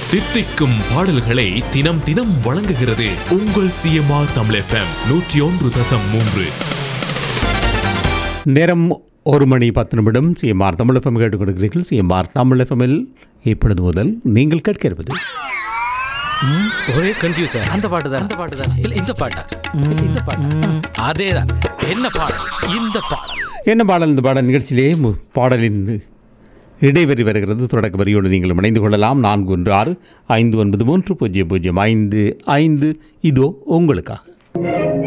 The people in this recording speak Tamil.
தித்திக்கும் பாடல்களை தினம் தினம் வழங்குகிறது உங்கள் சிஎம்ஆர் தமிழ் எஃப்எம் நூற்றி ஒன்று தசம் மூன்று நேரம் ஒரு மணி பத்து நிமிடம் சிஎம்ஆர் தமிழ் எஃப்எம் கேட்டுக் கொடுக்கிறீர்கள் சிஎம்ஆர் தமிழ் எஃப்எம்மில் இப்பொழுது முதல் நீங்கள் கேட்க இருப்பது ஒரே கன்ஃபியூசன் அந்த பாட்டு தான் அந்த பாட்டு தான் இல்ல இந்த பாட்டா இல்ல இந்த பாட்டா அதேதான் என்ன பாடல் இந்த பாடல் என்ன பாடல் இந்த பாடல் நிகழ்ச்சியிலே மு- பாடலின் இடைவெளி வருகிறது தொடக்க வரியோடு நீங்கள் இணைந்து கொள்ளலாம் நான்கு ஒன்று ஆறு ஐந்து ஒன்பது மூன்று பூஜ்ஜியம் பூஜ்ஜியம் ஐந்து ஐந்து இதோ உங்களுக்காக